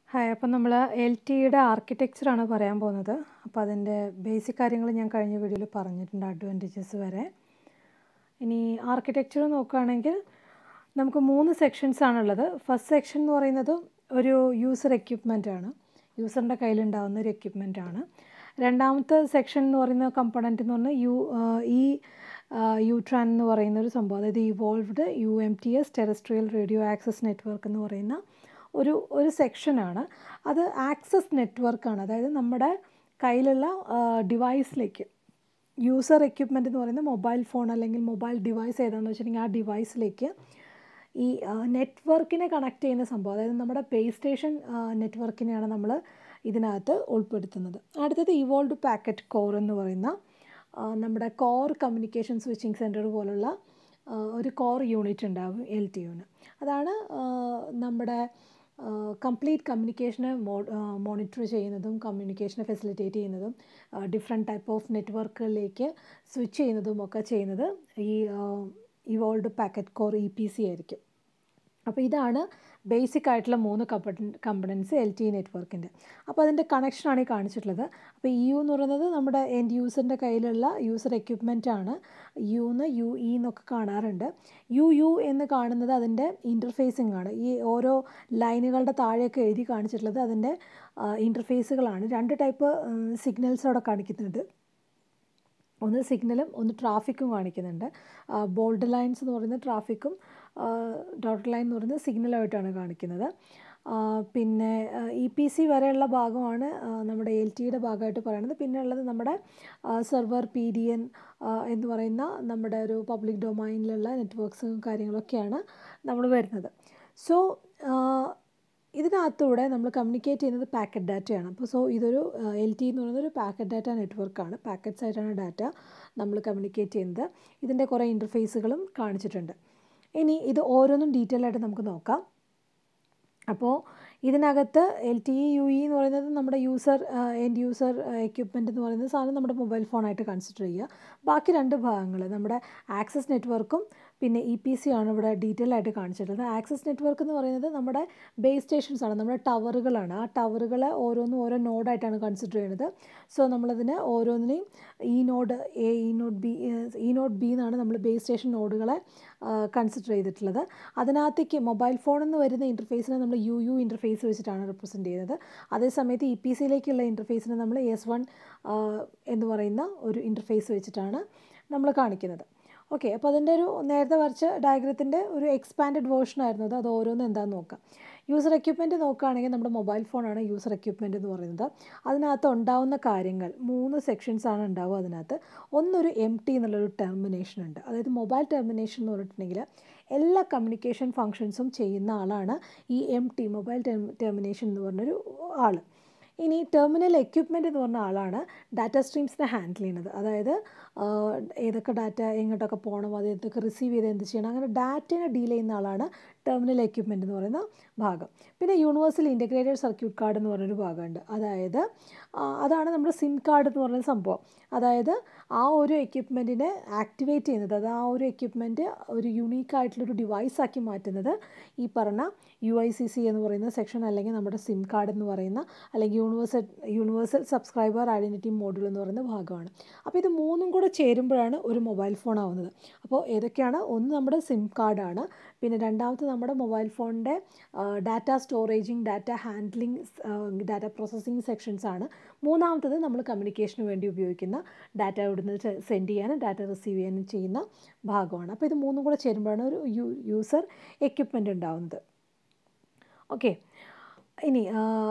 Hi അപ്പം നമ്മൾ L ടിയുടെ ആർക്കിടെക്ചറാണ് പറയാൻ പോകുന്നത് അപ്പോൾ അതിൻ്റെ ബേസിക് കാര്യങ്ങൾ ഞാൻ കഴിഞ്ഞ വീഡിയോയിൽ പറഞ്ഞിട്ടുണ്ട് അഡ്വാൻറ്റേജസ് വരെ ഇനി ആർക്കിടെക്ചർ നോക്കുകയാണെങ്കിൽ നമുക്ക് മൂന്ന് സെക്ഷൻസ് ആണുള്ളത് ഫസ്റ്റ് സെക്ഷൻ എന്ന് പറയുന്നത് ഒരു യൂസർ എക്യുപ്മെൻ്റ് ആണ് യൂസറിൻ്റെ കയ്യിലുണ്ടാകുന്ന ഒരു എക്യുപ്മെൻ്റ് ആണ് രണ്ടാമത്തെ സെക്ഷൻ എന്ന് പറയുന്ന കമ്പണൻറ്റ് എന്ന് പറഞ്ഞാൽ യു ഈ യൂട്രാൻ എന്ന് പറയുന്ന ഒരു സംഭവം അതായത് evolved U M T S terrestrial radio access network എന്ന് പറയുന്ന ഒരു ഒരു സെക്ഷനാണ് അത് ആക്സസ് നെറ്റ്വർക്കാണ് അതായത് നമ്മുടെ കയ്യിലുള്ള ഡിവൈസിലേക്ക് യൂസർ എക്യുപ്മെൻ്റ് എന്ന് പറയുന്ന മൊബൈൽ ഫോൺ അല്ലെങ്കിൽ മൊബൈൽ ഡിവൈസ് ഏതാണെന്ന് വെച്ചിട്ടുണ്ടെങ്കിൽ ആ ഡിവൈസിലേക്ക് ഈ നെറ്റ്വർക്കിനെ കണക്ട് ചെയ്യുന്ന സംഭവം അതായത് നമ്മുടെ പേ സ്റ്റേഷൻ നെറ്റ്വർക്കിനെയാണ് നമ്മൾ ഇതിനകത്ത് ഉൾപ്പെടുത്തുന്നത് അടുത്തത് ഇവോൾവ് പാക്കറ്റ് കോർ എന്ന് പറയുന്ന നമ്മുടെ കോർ കമ്മ്യൂണിക്കേഷൻ സ്വിച്ചിങ് സെൻറ്റർ പോലുള്ള ഒരു കോർ യൂണിറ്റ് ഉണ്ടാവും എൽ ടി യുന് അതാണ് നമ്മുടെ കംപ്ലീറ്റ് കമ്മ്യൂണിക്കേഷനെ മോ മോണിറ്റർ ചെയ്യുന്നതും കമ്മ്യൂണിക്കേഷനെ ഫെസിലിറ്റേറ്റ് ചെയ്യുന്നതും ഡിഫറെൻറ്റ് ടൈപ്പ് ഓഫ് നെറ്റ്വർക്കുകളിലേക്ക് സ്വിച്ച് ചെയ്യുന്നതും ഒക്കെ ചെയ്യുന്നത് ഈ evolved packet core E P C ആയിരിക്കും അപ്പോൾ ഇതാണ് ബേസിക് ആയിട്ടുള്ള മൂന്ന് കമ്പൺ കമ്പണൻസ് എൽ ടി നെറ്റ്വർക്കിൻ്റെ അപ്പോൾ അതിൻ്റെ കണക്ഷനാണ് ഈ കാണിച്ചിട്ടുള്ളത് അപ്പോൾ ഇ യു എന്ന് പറയുന്നത് നമ്മുടെ എൻഡ് യൂസറിൻ്റെ കയ്യിലുള്ള യൂസർ എക്യുപ്മെൻ്റ് ആണ് യു എന്ന് യു ഇ എന്നൊക്കെ കാണാറുണ്ട് യു യു എന്ന് കാണുന്നത് അതിൻ്റെ ഇൻ്റർഫേസിംഗ് ആണ് ഈ ഓരോ ലൈനുകളുടെ താഴെയൊക്കെ എഴുതി കാണിച്ചിട്ടുള്ളത് അതിൻ്റെ ഇൻ്റർഫേസുകളാണ് രണ്ട് ടൈപ്പ് സിഗ്നൽസ് അവിടെ കാണിക്കുന്നുണ്ട് ഒന്ന് സിഗ്നലും ഒന്ന് ട്രാഫിക്കും കാണിക്കുന്നുണ്ട് ബോൾഡ് ലൈൻസ് എന്ന് പറയുന്നത് ട്രാഫിക്കും ഡോട്ട് ലൈൻ എന്ന് പറയുന്നത് സിഗ്നലായിട്ടാണ് കാണിക്കുന്നത് പിന്നെ ഇ പി സി വരെയുള്ള ഭാഗമാണ് നമ്മുടെ എൽ ടിയുടെ ഭാഗമായിട്ട് പറയുന്നത് പിന്നെ ഉള്ളത് നമ്മുടെ സെർവർ പി ഡി എൻ എന്ന് പറയുന്ന നമ്മുടെ ഒരു പബ്ലിക് ഡൊമൈനിലുള്ള നെറ്റ്വർക്ക്സും കാര്യങ്ങളൊക്കെയാണ് നമ്മൾ വരുന്നത് സോ ഇതിനകത്തൂടെ നമ്മൾ കമ്മ്യൂണിക്കേറ്റ് ചെയ്യുന്നത് പാക്കറ്റ് ഡാറ്റയാണ് അപ്പോൾ സോ ഇതൊരു എൽ ടി എന്ന് പറയുന്നത് ഒരു പാക്കറ്റ് ഡാറ്റ നെറ്റ്വർക്കാണ് പാക്കറ്റ്സ് ആയിട്ടാണ് ഡാറ്റ നമ്മൾ കമ്മ്യൂണിക്കേറ്റ് ചെയ്യുന്നത് ഇതിൻ്റെ കുറേ ഇൻ്റർഫേസുകളും കാണിച്ചിട്ടുണ്ട് ഇനി ഇത് ഓരോന്നും ഡീറ്റെയിൽ ആയിട്ട് നമുക്ക് നോക്കാം അപ്പോൾ ഇതിനകത്ത് L T E U E എന്ന് പറയുന്നത് നമ്മുടെ യൂസർ എൻഡ് യൂസർ എക്യുപ്മെൻറ്റ് എന്ന് പറയുന്ന സാധനം നമ്മുടെ മൊബൈൽ ഫോണായിട്ട് കൺസിഡർ ചെയ്യുക ബാക്കി രണ്ട് ഭാഗങ്ങൾ നമ്മുടെ ആക്സസ് നെറ്റ്വർക്കും പിന്നെ ഇ പി സി ആണ് ഇവിടെ ഡീറ്റെയിൽ ആയിട്ട് കാണിച്ചിട്ടുള്ളത് ആക്സസ് നെറ്റ്വർക്ക് എന്ന് പറയുന്നത് നമ്മുടെ ബേസ് സ്റ്റേഷൻസ് ആണ് നമ്മുടെ ടവറുകളാണ് ആ ടവറുകളെ ഓരോന്നും ഓരോ നോഡായിട്ടാണ് കൺസിഡർ ചെയ്യുന്നത് സോ നമ്മളതിന് ഓരോന്നിനെയും E node A E node B E node B എന്നാണ് നമ്മൾ ബേസ് സ്റ്റേഷൻ നോഡുകളെ കൺസിഡർ ചെയ്തിട്ടുള്ളത് അതിനകത്തേക്ക് മൊബൈൽ ഫോണിൽ നിന്ന് വരുന്ന ഇൻ്റർഫേസിനെ നമ്മൾ യു യു ഇൻ്റർഫേസ് വെച്ചിട്ടാണ് റെപ്രസെൻറ്റ് ചെയ്യുന്നത് അതേസമയത്ത് ഇ പി സിയിലേക്കുള്ള ഇൻ്റർഫേസിനെ നമ്മൾ എസ് വൺ എന്ന് പറയുന്ന ഒരു ഇൻ്റർഫേസ് വെച്ചിട്ടാണ് നമ്മൾ കാണിക്കുന്നത് ഓക്കെ അപ്പോൾ അതിൻ്റെ ഒരു നേരത്തെ വരച്ച ഡയഗ്രത്തിൻ്റെ ഒരു എക്സ്പാൻഡഡ് വേർഷൻ ആയിരുന്നു അത് അത് ഓരോന്നും എന്താണെന്ന് നോക്കാം യൂസർ എക്യുപ്മെൻറ്റ് നോക്കുകയാണെങ്കിൽ നമ്മുടെ മൊബൈൽ ഫോണാണ് യൂസർ എക്യുപ്മെൻറ്റ് എന്ന് പറയുന്നത് അതിനകത്ത് ഉണ്ടാവുന്ന കാര്യങ്ങൾ മൂന്ന് സെക്ഷൻസ് ആണ് ഉണ്ടാവുക അതിനകത്ത് ഒന്നൊരു എം ടി എന്നുള്ളൊരു ടെർമിനേഷൻ ഉണ്ട് അതായത് മൊബൈൽ ടെർമിനേഷൻ എന്ന് പറഞ്ഞിട്ടുണ്ടെങ്കിൽ എല്ലാ കമ്മ്യൂണിക്കേഷൻ ഫങ്ഷൻസും ചെയ്യുന്ന ആളാണ് ഈ എം ടി മൊബൈൽ ടെർമിനേഷൻ എന്ന് പറഞ്ഞൊരു ആൾ ഇനി ടെർമിനൽ എക്യുപ്മെൻ്റ് എന്ന് പറഞ്ഞ ആളാണ് ഡാറ്റ സ്ട്രീംസിനെ ഹാൻഡിൽ ചെയ്യുന്നത് അതായത് ഏതൊക്കെ ഡാറ്റ എങ്ങോട്ടൊക്കെ പോകണം അത് എന്തൊക്കെ റിസീവ് ചെയ്ത് എന്ത് ചെയ്യണം അങ്ങനെ ഡാറ്റയെ ഡീൽ ചെയ്യുന്ന ആളാണ് ടെർമിനൽ എക്യുപ്മെൻ്റ് എന്ന് പറയുന്ന ഭാഗം പിന്നെ യൂണിവേഴ്സൽ ഇൻറ്റഗ്രേറ്റഡ് സർക്യൂട്ട് കാർഡ് എന്ന് പറഞ്ഞൊരു ഭാഗമുണ്ട് അതായത് അതാണ് നമ്മുടെ സിം കാർഡ് എന്ന് പറയുന്ന സംഭവം അതായത് ആ ഒരു എക്യുപ്മെൻറ്റിനെ ആക്ടിവേറ്റ് ചെയ്യുന്നത് അത് ആ ഒരു എക്യുപ്മെൻറ്റ് ഒരു യുണീക്ക് ആയിട്ടുള്ളൊരു ഡിവൈസാക്കി മാറ്റുന്നത് ഈ പറഞ്ഞ യു ഐ സി സി എന്ന് പറയുന്ന സെക്ഷൻ അല്ലെങ്കിൽ നമ്മുടെ സിം കാർഡ് എന്ന് പറയുന്ന അല്ലെങ്കിൽ universal universal subscriber identity module എന്ന് പറയുന്ന ഭാഗമാണ് അപ്പോൾ ഇത് മൂന്നും കൂടെ ചേരുമ്പോഴാണ് ഒരു മൊബൈൽ ഫോൺ ആവുന്നത് അപ്പോൾ ഏതൊക്കെയാണ് ഒന്ന് നമ്മുടെ സിം കാർഡാണ് പിന്നെ രണ്ടാമത്തെ നമ്മുടെ മൊബൈൽ ഫോണിൻ്റെ data storaging data handling data processing sections ആണ് മൂന്നാമത്തത് നമ്മൾ കമ്മ്യൂണിക്കേഷന് വേണ്ടി ഉപയോഗിക്കുന്ന ഡാറ്റ ഇവിടുന്ന് സെൻഡ് ചെയ്യാനും ഡാറ്റ റിസീവ് ചെയ്യാനും ചെയ്യുന്ന ഭാഗമാണ് അപ്പോൾ ഇത് മൂന്നും കൂടെ ചേരുമ്പോഴാണ് ഒരു യൂസർ എക്യുപ്മെൻ്റ് ഉണ്ടാവുന്നത് ഓക്കെ ഇനി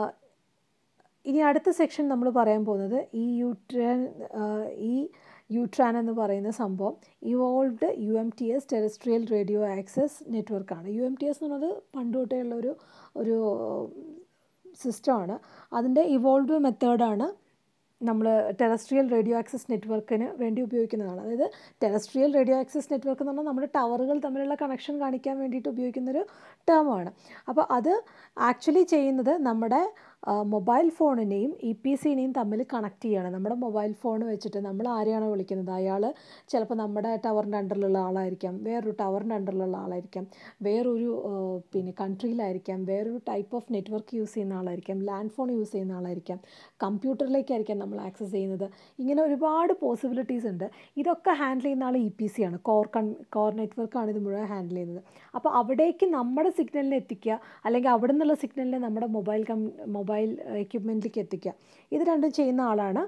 ഇനി അടുത്ത സെക്ഷൻ നമ്മൾ പറയാൻ പോകുന്നത് ഈ യൂട്രാൻ ഈ യൂട്രാൻ എന്ന് പറയുന്ന സംഭവം evolved U M T S terrestrial radio access നെറ്റ്വർക്കാണ് യു എം ടി എസ് എന്ന് പറയുന്നത് പണ്ട് തൊട്ടേ ഉള്ള ഒരു ഒരു സിസ്റ്റമാണ് അതിൻ്റെ ഇവോൾവ് മെത്തേഡാണ് നമ്മൾ ടെറസ്ട്രിയൽ റേഡിയോ ആക്സസ് നെറ്റ്വർക്കിന് വേണ്ടി ഉപയോഗിക്കുന്നതാണ് അതായത് ടെറസ്ട്രിയൽ റേഡിയോ ആക്സസ് നെറ്റ്വർക്ക് എന്ന് പറഞ്ഞാൽ നമ്മുടെ ടവറുകൾ തമ്മിലുള്ള കണക്ഷൻ കാണിക്കാൻ വേണ്ടിയിട്ട് ഉപയോഗിക്കുന്നൊരു ടേമാണ് അപ്പോൾ അത് ആക്ച്വലി ചെയ്യുന്നത് നമ്മുടെ മൊബൈൽ ഫോണിനെയും ഇ പി സിനെയും തമ്മിൽ കണക്ട് ചെയ്യണം നമ്മുടെ മൊബൈൽ ഫോൺ വെച്ചിട്ട് നമ്മൾ ആരെയാണോ വിളിക്കുന്നത് അയാൾ ചിലപ്പോൾ നമ്മുടെ ടവറിൻ്റെ അണ്ടറിലുള്ള ആളായിരിക്കാം വേറൊരു ടവറിൻ്റെ അണ്ടറിലുള്ള ആളായിരിക്കാം വേറൊരു പിന്നെ കൺട്രിയിലായിരിക്കാം വേറൊരു ടൈപ്പ് ഓഫ് നെറ്റ്വർക്ക് യൂസ് ചെയ്യുന്ന ആളായിരിക്കാം ലാൻഡ് ഫോൺ യൂസ് ചെയ്യുന്ന ആളായിരിക്കാം കമ്പ്യൂട്ടറിലേക്കായിരിക്കാം നമ്മൾ ആക്സസ് ചെയ്യുന്നത് ഇങ്ങനെ ഒരുപാട് പോസിബിലിറ്റീസ് ഉണ്ട് ഇതൊക്കെ ഹാൻഡിൽ ചെയ്യുന്ന ആൾ ഇ പി സി ആണ് കോർ കൺ കോർ നെറ്റ്വർക്കാണ് ഇത് മുഴുവൻ ഹാൻഡിൽ ചെയ്യുന്നത് അപ്പോൾ അവിടേക്ക് നമ്മുടെ സിഗ്നലിനെ എത്തിക്കുക അല്ലെങ്കിൽ അവിടെ നിന്നുള്ള സിഗ്നലിനെ നമ്മുടെ മൊബൈൽ കം മൊബൈൽ എക്യുപ്മെൻറ്റിലേക്ക് എത്തിക്കുക ഇത് രണ്ടും ചെയ്യുന്ന ആളാണ്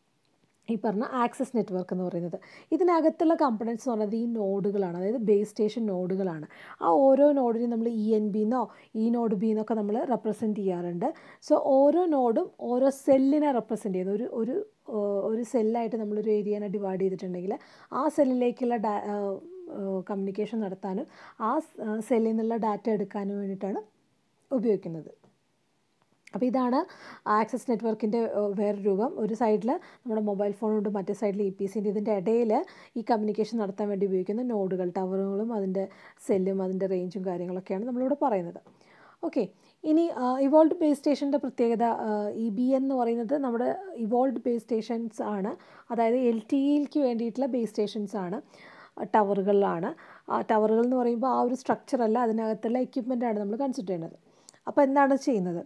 ഈ പറഞ്ഞ ആക്സസ് നെറ്റ്വർക്ക് എന്ന് പറയുന്നത് ഇതിനകത്തുള്ള കമ്പണൻസ് എന്ന് പറയുന്നത് ഈ നോഡുകളാണ് അതായത് ബേസ് സ്റ്റേഷൻ നോഡുകളാണ് ആ ഓരോ നോഡിനും നമ്മൾ ഇ എൻ ബി എന്നോ ഇ നോഡ് ബി എന്നൊക്കെ നമ്മൾ റെപ്രസെൻറ്റ് ചെയ്യാറുണ്ട് സോ ഓരോ നോഡും ഓരോ സെല്ലിനെ റെപ്രസെൻറ്റ് ചെയ്യുന്നു ഒരു ഒരു ഒരു സെല്ലായിട്ട് നമ്മളൊരു ഏരിയനെ ഡിവൈഡ് ചെയ്തിട്ടുണ്ടെങ്കിൽ ആ സെല്ലിലേക്കുള്ള ഡാ കമ്മ്യൂണിക്കേഷൻ നടത്താനും ആ സെല്ലിൽ നിന്നുള്ള ഡാറ്റ എടുക്കാനും വേണ്ടിയിട്ടാണ് ഉപയോഗിക്കുന്നത് അപ്പോൾ ഇതാണ് ആക്സസ് നെറ്റ്വർക്കിൻ്റെ വേറൊരു രൂപം ഒരു സൈഡിൽ നമ്മുടെ മൊബൈൽ ഫോണുണ്ട് മറ്റേ സൈഡിൽ ഇ പി സിൻ്റെ ഇതിൻ്റെ ഇടയിൽ ഈ കമ്മ്യൂണിക്കേഷൻ നടത്താൻ വേണ്ടി ഉപയോഗിക്കുന്ന നോഡുകൾ ടവറുകളും അതിൻ്റെ സെല്ലും അതിൻ്റെ റേഞ്ചും കാര്യങ്ങളൊക്കെയാണ് നമ്മളിവിടെ പറയുന്നത് ഓക്കെ ഇനി ഇവോൾഡ് ബേസ് സ്റ്റേഷൻ്റെ പ്രത്യേകത ഇ ബി എന്ന് പറയുന്നത് നമ്മുടെ ഇവോൾഡ് ബേസ് സ്റ്റേഷൻസ് ആണ് അതായത് എൽ ടി ഇക്ക് വേണ്ടിയിട്ടുള്ള ബേസ് സ്റ്റേഷൻസ് ആണ് ടവറുകളിലാണ് ടവറുകൾ എന്ന് പറയുമ്പോൾ ആ ഒരു സ്ട്രക്ചർ അല്ല അതിനകത്തുള്ള എക്യുപ്മെൻ്റാണ് നമ്മൾ കൺസിഡർ ചെയ്യുന്നത് അപ്പോൾ എന്താണ് ചെയ്യുന്നത്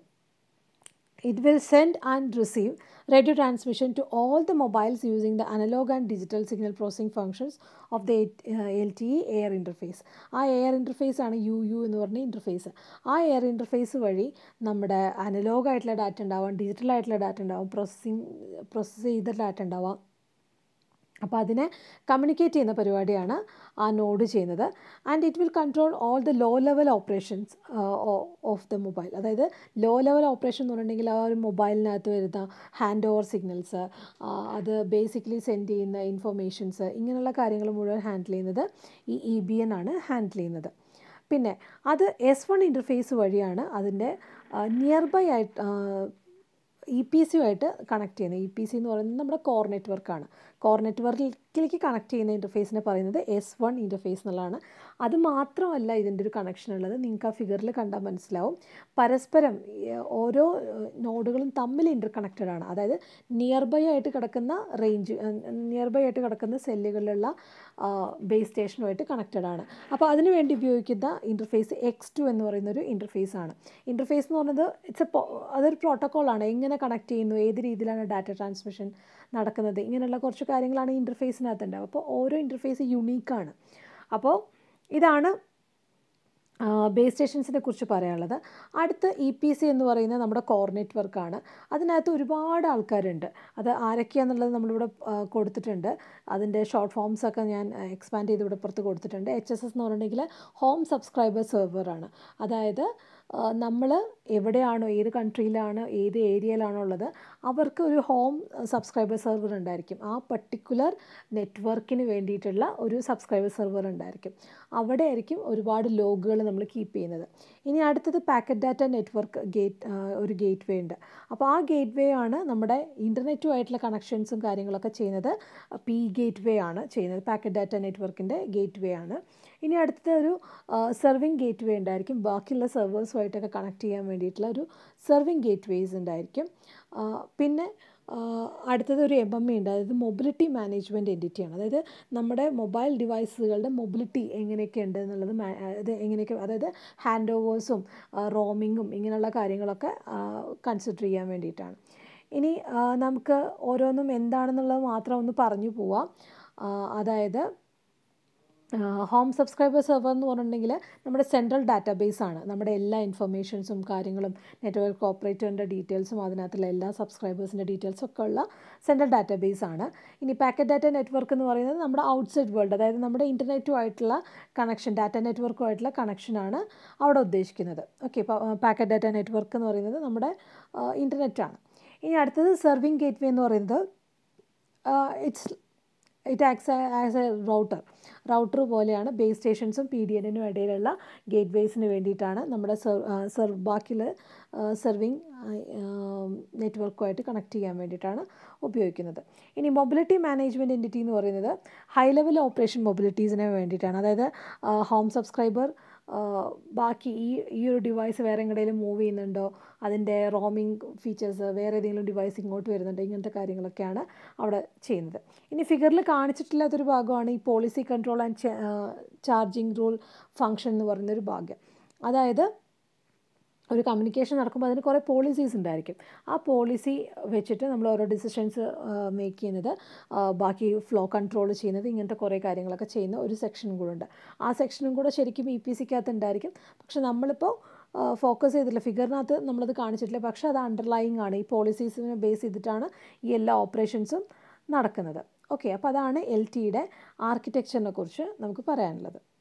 It will send and receive radio transmission to all the mobiles using the analog and digital signal processing functions of the uh, LTE air interface. ആ എയർ ഇൻ്റർഫേസ് ആണ് യു യു എന്ന് പറഞ്ഞ ഇൻ്റർഫേസ് ആ air interface വഴി നമ്മുടെ analogue ആയിട്ടുള്ള data ഉണ്ടാവാം digital ആയിട്ടുള്ള ഡാറ്റ ഉണ്ടാവാം പ്രോസസ്സിങ് പ്രോസസ്സ് ചെയ്ത ഡാറ്റ ഉണ്ടാവാം അപ്പോൾ അതിനെ കമ്മ്യൂണിക്കേറ്റ് ചെയ്യുന്ന പരിപാടിയാണ് ആ നോഡ് ചെയ്യുന്നത് and it will control all the low level operations of the mobile അതായത് ലോ ലെവൽ ഓപ്പറേഷൻ എന്ന് പറഞ്ഞിട്ടുണ്ടെങ്കിൽ ആ ഒരു മൊബൈലിനകത്ത് വരുന്ന ഹാൻഡ് ഓവർ സിഗ്നൽസ് അത് ബേസിക്കലി സെൻഡ് ചെയ്യുന്ന ഇൻഫർമേഷൻസ് ഇങ്ങനെയുള്ള കാര്യങ്ങൾ മുഴുവൻ ഹാൻഡിൽ ചെയ്യുന്നത് ഈ ഇ ബി എൻ ആണ് ഹാൻഡിൽ ചെയ്യുന്നത് പിന്നെ അത് എസ് വൺ ഇൻ്റർഫേസ് വഴിയാണ് അതിൻ്റെ നിയർ ബൈ ആയിട്ട് ഇ പി സിയുമായിട്ട് കണക്ട് ചെയ്യുന്നത് ഇ പി സി എന്ന് പറയുന്നത് നമ്മുടെ കോർ നെറ്റ്വർക്കാണ് കോർ നെറ്റ്വർക്കിലേക്ക് കണക്ട് ചെയ്യുന്ന ഇൻ്റർഫേസിനെ പറയുന്നത് എസ് വൺ ഇൻ്റർഫേസ് എന്നുള്ളതാണ് അത് മാത്രമല്ല ഇതിൻ്റെ ഒരു കണക്ഷൻ ഉള്ളത് നിങ്ങൾക്ക് ആ ഫിഗറിൽ കണ്ടാൽ മനസ്സിലാവും പരസ്പരം ഓരോ നോഡുകളും തമ്മിൽ ഇൻ്റർ കണക്റ്റഡ് ആണ് അതായത് നിയർ ബൈ ആയിട്ട് കിടക്കുന്ന റേഞ്ച് നിയർ ബൈ ആയിട്ട് കിടക്കുന്ന സെല്ലുകളിലുള്ള ബേസ് സ്റ്റേഷനുമായിട്ട് കണക്റ്റഡ് ആണ് അപ്പോൾ അതിനു വേണ്ടി ഉപയോഗിക്കുന്ന ഇൻ്റർഫേസ് എക്സ് ടു എന്ന് പറയുന്ന ഒരു ഇൻ്റർഫേസ് ആണ് ഇൻ്റർഫേസ് എന്ന് പറയുന്നത് ഇറ്റ്സ് എ അതൊരു പ്രോട്ടോക്കോളാണ് എങ്ങനെ കണക്ട് ചെയ്യുന്നു ഏത് രീതിയിലാണ് ഡാറ്റ ട്രാൻസ്മിഷൻ നടക്കുന്നത് ഇങ്ങനെയുള്ള കുറച്ച് കാര്യങ്ങളാണ് ഈ ഇൻ്റർഫേസിനകത്ത് ഉണ്ടാവുക അപ്പോൾ ഓരോ ഇൻ്റർഫേസ് യുണീക്കാണ് അപ്പോൾ ഇതാണ് ബേസ് സ്റ്റേഷൻസിനെ കുറിച്ച് പറയാനുള്ളത് അടുത്ത് ഇ പി സി എന്ന് പറയുന്നത് നമ്മുടെ കോർ നെറ്റ്വർക്കാണ് അതിനകത്ത് ഒരുപാട് ആൾക്കാരുണ്ട് അത് ആരൊക്കെയാണെന്നുള്ളത് നമ്മളിവിടെ കൊടുത്തിട്ടുണ്ട് അതിൻ്റെ ഷോർട്ട് ഫോംസ് ഒക്കെ ഞാൻ എക്സ്പാൻഡ് ചെയ്ത് ഇവിടെ പുറത്ത് കൊടുത്തിട്ടുണ്ട് എച്ച് എസ് എസ് എന്ന് പറഞ്ഞിട്ടുണ്ടെങ്കിൽ ഹോം സബ്സ്ക്രൈബർ സെർവറാണ് അതായത് നമ്മൾ എവിടെയാണോ ഏത് കൺട്രിയിലാണ് ഏത് ഏരിയയിലാണോ ഉള്ളത് അവർക്ക് ഒരു ഹോം സബ്സ്ക്രൈബർ സെർവർ ഉണ്ടായിരിക്കും ആ പർട്ടിക്കുലർ നെറ്റ്വർക്കിന് വേണ്ടിയിട്ടുള്ള ഒരു സബ്സ്ക്രൈബർ സെർവർ ഉണ്ടായിരിക്കും അവിടെ ആയിരിക്കും ഒരുപാട് ലോഗുകൾ നമ്മൾ കീപ്പ് ചെയ്യുന്നത് ഇനി അടുത്തത് പാക്കറ്റ് ഡാറ്റ നെറ്റ്വർക്ക് ഗേറ്റ് ഒരു ഗേറ്റ് വേ ഉണ്ട് അപ്പോൾ ആ ഗേറ്റ് വേ ആണ് നമ്മുടെ ഇൻ്റർനെറ്റുമായിട്ടുള്ള കണക്ഷൻസും കാര്യങ്ങളൊക്കെ ചെയ്യുന്നത് പി ഗേറ്റ് വേ ആണ് ചെയ്യുന്നത് പാക്കറ്റ് ഡാറ്റ നെറ്റ്വർക്കിൻ്റെ ഗേറ്റ് വേ ആണ് ഇനി അടുത്തത് ഒരു സെർവിങ് ഗേറ്റ് വേ ഉണ്ടായിരിക്കും ബാക്കിയുള്ള സെർവേഴ്സുമായിട്ടൊക്കെ കണക്ട് ചെയ്യാൻ വേണ്ടിയിട്ടുള്ള ഒരു സെർവിങ് ഗേറ്റ് വേസ് ഉണ്ടായിരിക്കും പിന്നെ അടുത്തത് ഒരു എം എം എ ഉണ്ട് അതായത് മൊബിലിറ്റി മാനേജ്മെൻറ്റ് എൻറ്റിറ്റിയാണ് അതായത് നമ്മുടെ മൊബൈൽ ഡിവൈസുകളുടെ മൊബിലിറ്റി എങ്ങനെയൊക്കെ ഉണ്ട് എന്നുള്ളത് അത് എങ്ങനെയൊക്കെ അതായത് ഹാൻഡ് ഓവേഴ്സും റോമിങ്ങും ഇങ്ങനെയുള്ള കാര്യങ്ങളൊക്കെ കൺസിഡർ ചെയ്യാൻ വേണ്ടിയിട്ടാണ് ഇനി നമുക്ക് ഓരോന്നും എന്താണെന്നുള്ളത് മാത്രം ഒന്ന് പറഞ്ഞു പോവാം അതായത് ഹോം സബ്സ്ക്രൈബർ സെർവർ എന്ന് പറഞ്ഞിട്ടുണ്ടെങ്കിൽ നമ്മുടെ സെൻട്രൽ ഡാറ്റാബേസ് ആണ് നമ്മുടെ എല്ലാ ഇൻഫർമേഷൻസും കാര്യങ്ങളും നെറ്റ്വർക്ക് ഓപ്പറേറ്ററിൻ്റെ ഡീറ്റെയിൽസും അതിനകത്തുള്ള എല്ലാ സബ്സ്ക്രൈബേഴ്സിൻ്റെ ഡീറ്റെയിൽസും ഒക്കെ ഉള്ള സെൻട്രൽ ഡാറ്റാബേസ് ആണ് ഇനി പാക്കറ്റ് ഡാറ്റ നെറ്റ്വർക്ക് എന്ന് പറയുന്നത് നമ്മുടെ ഔട്ട്സൈഡ് വേൾഡ് അതായത് നമ്മുടെ ഇൻ്റർനെറ്റുമായിട്ടുള്ള കണക്ഷൻ ഡാറ്റ നെറ്റ്വർക്കുമായിട്ടുള്ള കണക്ഷനാണ് അവിടെ ഉദ്ദേശിക്കുന്നത് ഓക്കെ പാക്കറ്റ് ഡാറ്റ നെറ്റ്വർക്ക് എന്ന് പറയുന്നത് നമ്മുടെ ഇൻ്റർനെറ്റാണ് ഇനി അടുത്തത് സെർവിങ് ഗേറ്റ് വേ എന്ന് പറയുന്നത് it's it acts as a router router പോലെയാണ് ബേസ് സ്റ്റേഷൻസും പി ഡി എന്നിനും ഇടയിലുള്ള ഗേറ്റ് വേസിന് വേണ്ടിയിട്ടാണ് നമ്മുടെ സെർ ബാക്കിയുള്ള സെർവിങ് നെറ്റ്വർക്കുമായിട്ട് കണക്ട് ചെയ്യാൻ വേണ്ടിയിട്ടാണ് ഉപയോഗിക്കുന്നത് ഇനി മൊബിലിറ്റി മാനേജ്മെൻറ്റ് എൻറ്റിറ്റി എന്ന് പറയുന്നത് ഹൈ ലെവൽ ഓപ്പറേഷൻ മൊബിലിറ്റീസിന് വേണ്ടിയിട്ടാണ് അതായത് ഹോം സബ്സ്ക്രൈബർ ബാക്കി ഈ ഈ ഒരു ഡിവൈസ് വേറെ എങ്ങടെയും മൂവ് ചെയ്യുന്നുണ്ടോ അതിൻ്റെ റോമിംഗ് ഫീച്ചേഴ്സ് വേറെ ഏതെങ്കിലും ഡിവൈസ് ഇങ്ങോട്ട് വരുന്നുണ്ടോ ഇങ്ങനത്തെ കാര്യങ്ങളൊക്കെയാണ് അവിടെ ചെയ്യുന്നത് ഇനി ഫിഗറിൽ കാണിച്ചിട്ടില്ലാത്തൊരു ഭാഗമാണ് ഈ policy control and charging rule function എന്ന് പറയുന്നൊരു ഭാഗം അതായത് ഒരു കമ്മ്യൂണിക്കേഷൻ നടക്കുമ്പോൾ അതിന് കുറേ പോളിസീസ് ഉണ്ടായിരിക്കും ആ പോളിസി വെച്ചിട്ട് നമ്മൾ ഓരോ ഡിസിഷൻസ് മേക്ക് ചെയ്യുന്നത് ബാക്കി ഫ്ലോ കൺട്രോൾ ചെയ്യുന്നത് ഇങ്ങനത്തെ കുറേ കാര്യങ്ങളൊക്കെ ചെയ്യുന്ന ഒരു സെക്ഷനും കൂടെ ഉണ്ട് ആ സെക്ഷനും കൂടെ ശരിക്കും ഇ പി സിക്കകത്ത് ഉണ്ടായിരിക്കും പക്ഷെ നമ്മളിപ്പോൾ ഫോക്കസ് ചെയ്തിട്ടില്ല ഫിഗറിനകത്ത് നമ്മളത് കാണിച്ചിട്ടില്ല പക്ഷേ അത് അണ്ടർലൈങ് ആണ് ഈ പോളിസീസിനെ ബേസ് ചെയ്തിട്ടാണ് ഈ എല്ലാ ഓപ്പറേഷൻസും നടക്കുന്നത് ഓക്കെ അപ്പോൾ അതാണ് എൽ ടിയുടെ ആർക്കിടെക്ചറിനെ കുറിച്ച് നമുക്ക് പറയാനുള്ളത്